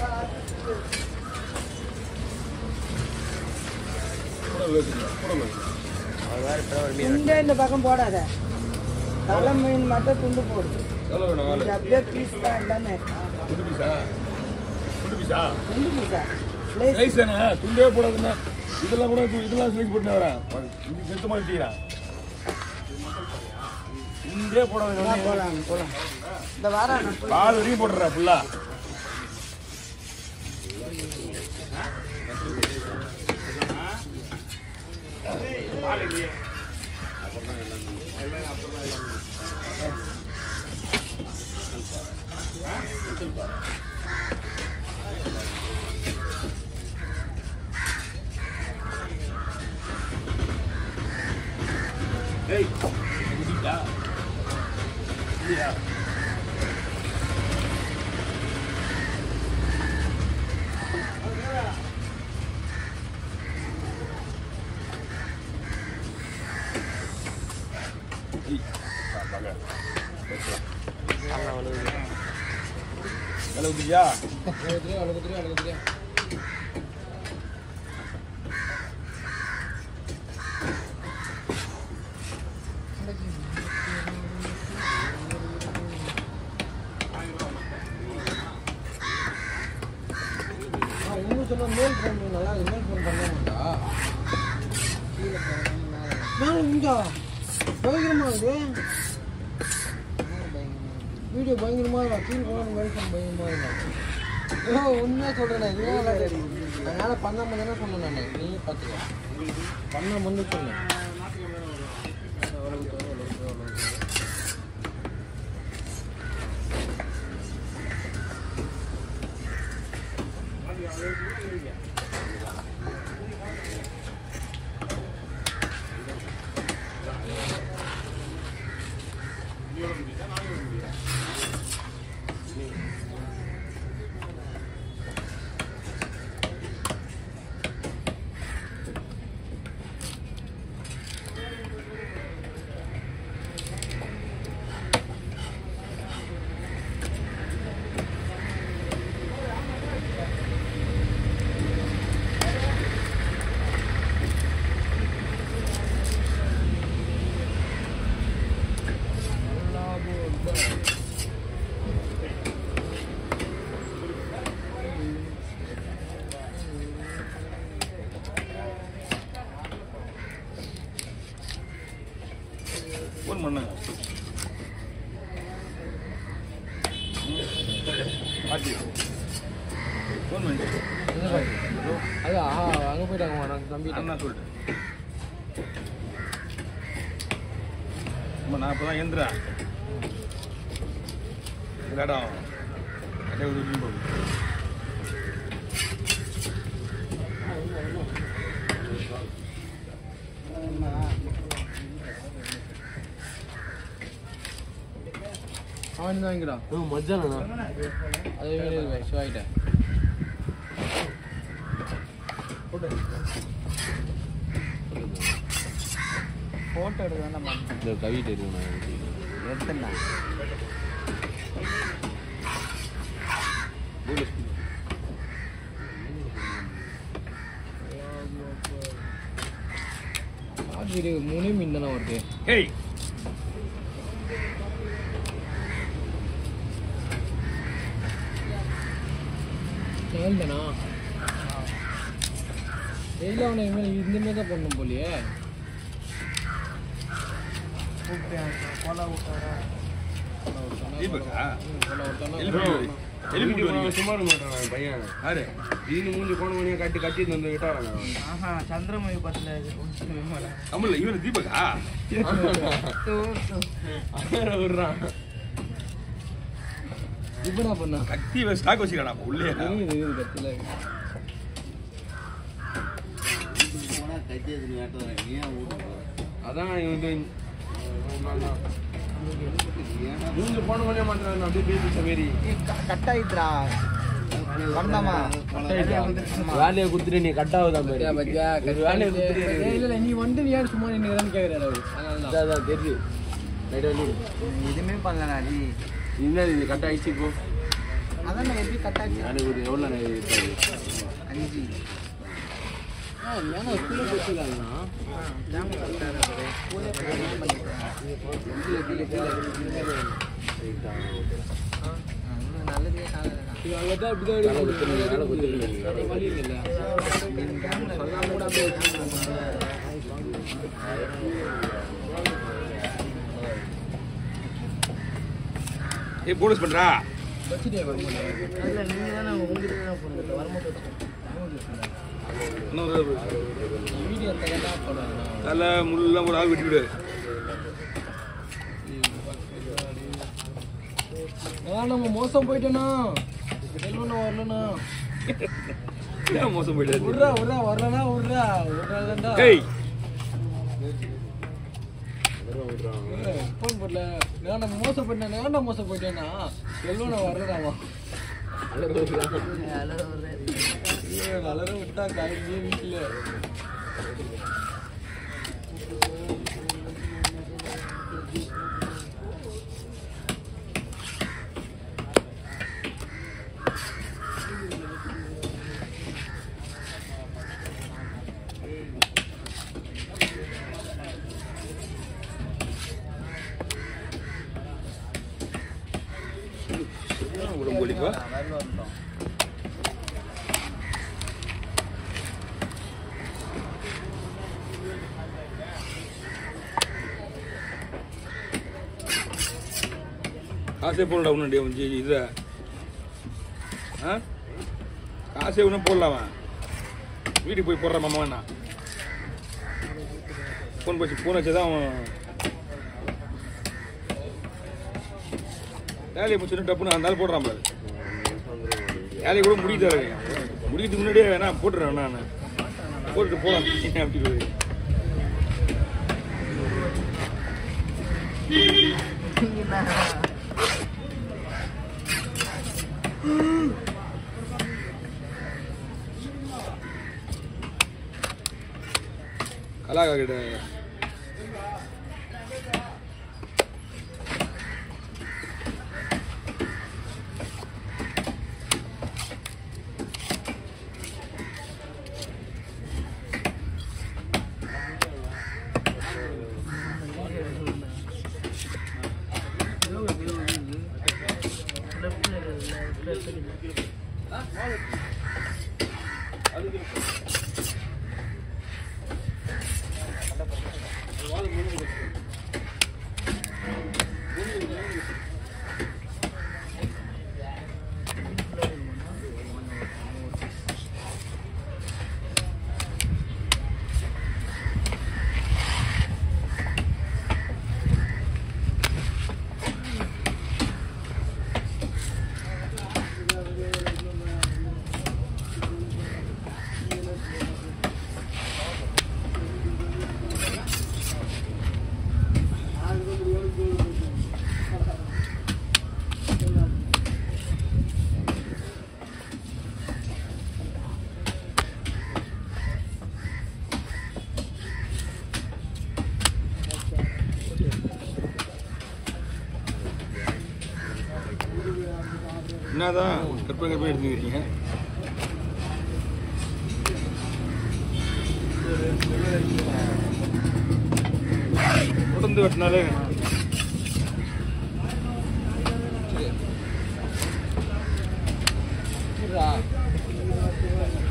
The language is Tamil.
துண்டே இந்த பக்கம் போடாத தலை மீன் மட்டும் துண்டு போடு எவ்வளோ வேணும் இது அப்படியே பீஸ் தான் எல்லாமே துண்டு பீஸா துண்டு பீஸா துண்டு பீஸா லேஸ் ரைஸ் தானே துண்டே போடாதுன்னா இதெல்லாம் கூட து- இதெல்லாம் ஸ்லைஸ் போட்டு வரேன் இது செத்து மாட்டீங்க துண்டே போடாது போலாம் போலாம் இந்த வாரம் பால் வரைக்கும் போட்டுறா ஃபுல்லா ஏய் குடிக்கா இல்லையா அளவுக்குயா இன்னும் சொல்ல மேல் ஃபோன் நல்லா இருக்கு மேல் ஃபோன் பண்ண மாட்டா மேலே இங்கா பயங்கரமா இது வீடியோ பயங்கரமா இருக்கா கீழ் போன மேல் ஃபோன் பயங்கரமா இருக்கா ஐயோ உண்மையாக சொல்கிறேன் இதனால அதனால் பண்ணாம தானே சொன்னேன் நான் நீயே பார்த்துக்க பண்ண வந்து சொன்னேன் ஃபோன் பண்ணாங்க பாட்டி ஃபோன் பண்ணி அது அங்கே போயிட்டாங்க நான் தம்பி அண்ணா சொல்லிட்டு அம்மா நான் இப்போ தான் எழுந்துறேன் இந்த இடம் அப்படியே ஒரு வீட்டுக்கு போகுது அவன் தான் வாங்கிடா மஜானா அதே மாதிரி ஷோயிட்டேன் ஃபோட்டோ எடுக்க வேண்டாம் இந்த கவிட்டு இருக்கு நான் எடுத்துண்ணா வீடியோ மூணே மீன் தானே வருது ஏய் செயல் தானா டெய்லி அவனை இனிமேல் இந்த மாதிரி தான் பண்ணணும் போலியே தீபக்கா எலிபென்ட் எலிபென்ட் வரீங்க சும்மா இருக்க மாட்டான் பையன் யாரு திடீர்னு மூஞ்சி போன மணியை கட்டி கட்டி வந்து விட்டாராங்க ஆஹா சந்திரமொழி பஸ்ல ஆமாம்ல இவன் தீபக்கா விடுறான் இப்படா பண்ணா கத்தி ஸ்டாக் வச்சுக்கிறான் அப்ப உள்ளே இருக்குது இருக்குது கத்தில அதான் இது மூஞ்சி போன மணியே மாத்திரம் அப்படியே பேசி மாரி கட் ஆயிட்டுரா பண்ணாமா வேலையை குத்துட்டு நீ கட் ஆகுதான் பாரு. பத்தியா ஒரு வேலையை குத்துட்டு இல்ல இல்ல நீ வந்து நீ ஏன் சும்மா நின்னுதான் கேக்குறாரு அவரு அதனால அதான், அதான் தெரியுது ரைட் வந்து எதுவுமே பண்ணலடா நீ என்ன இது கட் ஆயிடுச்சு இப்போ அதான் நான் எப்படி கட்டாச்சு எனக்கு ஒரு எவ்வளோ அஞ்சு ஆ ஏன்னா கீழே போச்சுக்கலாம்னா ஜாம் கரெக்டாக இருக்குது கீழே கீழே கீழே கீழே நல்லதே சாதனை இது அங்கே தான் இப்படி தான் எடுக்கணும் வழி இல்லைல்ல சொல்லாம கூட அப்படியே வச்சுருக்காங்க ஏய் போலீஸ் பண்ணுறா வச்சுட்டே வரும்போது அதில் நீங்கள் தானே உங்ககிட்ட தான் போனது வரும்போது இன்னொரு வீடியோ தகவலா போடுறாங்க நல்ல முள்ளெல்லாம் ஒரு ஆள் வெட்டி விடு ஆ நம்ம மோசம் போயிட்டோண்ணா செல்வண்ணா வரலண்ணா ஏன் மோசம் போயிட்டாரு விட்றா விட்றா வரலண்ணா விட்றா விட்றாங்கடா ஏய் ஃபோன் பண்ணல நான் நம்ம மோசம் போயிட்டேன் ஏன்டா மோசம் போயிட்டேன்னா செல்வண்ணா வரலடாமா வளர விட்டா காய்ச்சி வீட்டில் உடம்பு வலிப்பா காசே போடல ஒன்று கொஞ்சம் இது ஆ காசே ஒன்றும் போடலாமா வீட்டுக்கு போய் போடுற மாமா வேணா ஃபோன் போச்சு ஃபோன் வச்சு தான் அவன் வேலையை முடிச்சுட்டு டப்புன்னு அந்த ஆள் போடுறான் பாரு வேலையை கூட முடிக்கிட்டாரு முடிக்கிறதுக்கு முன்னாடியே வேணா போட்டுறேன் நான் போட்டுட்டு போகலாம் அப்படின்னு கலாக்கா கிட்ட என்னதான் கற்பனை கற்பனை எடுத்துக்கிறீங்க தொடர்ந்து வெட்டினாலே சரிடா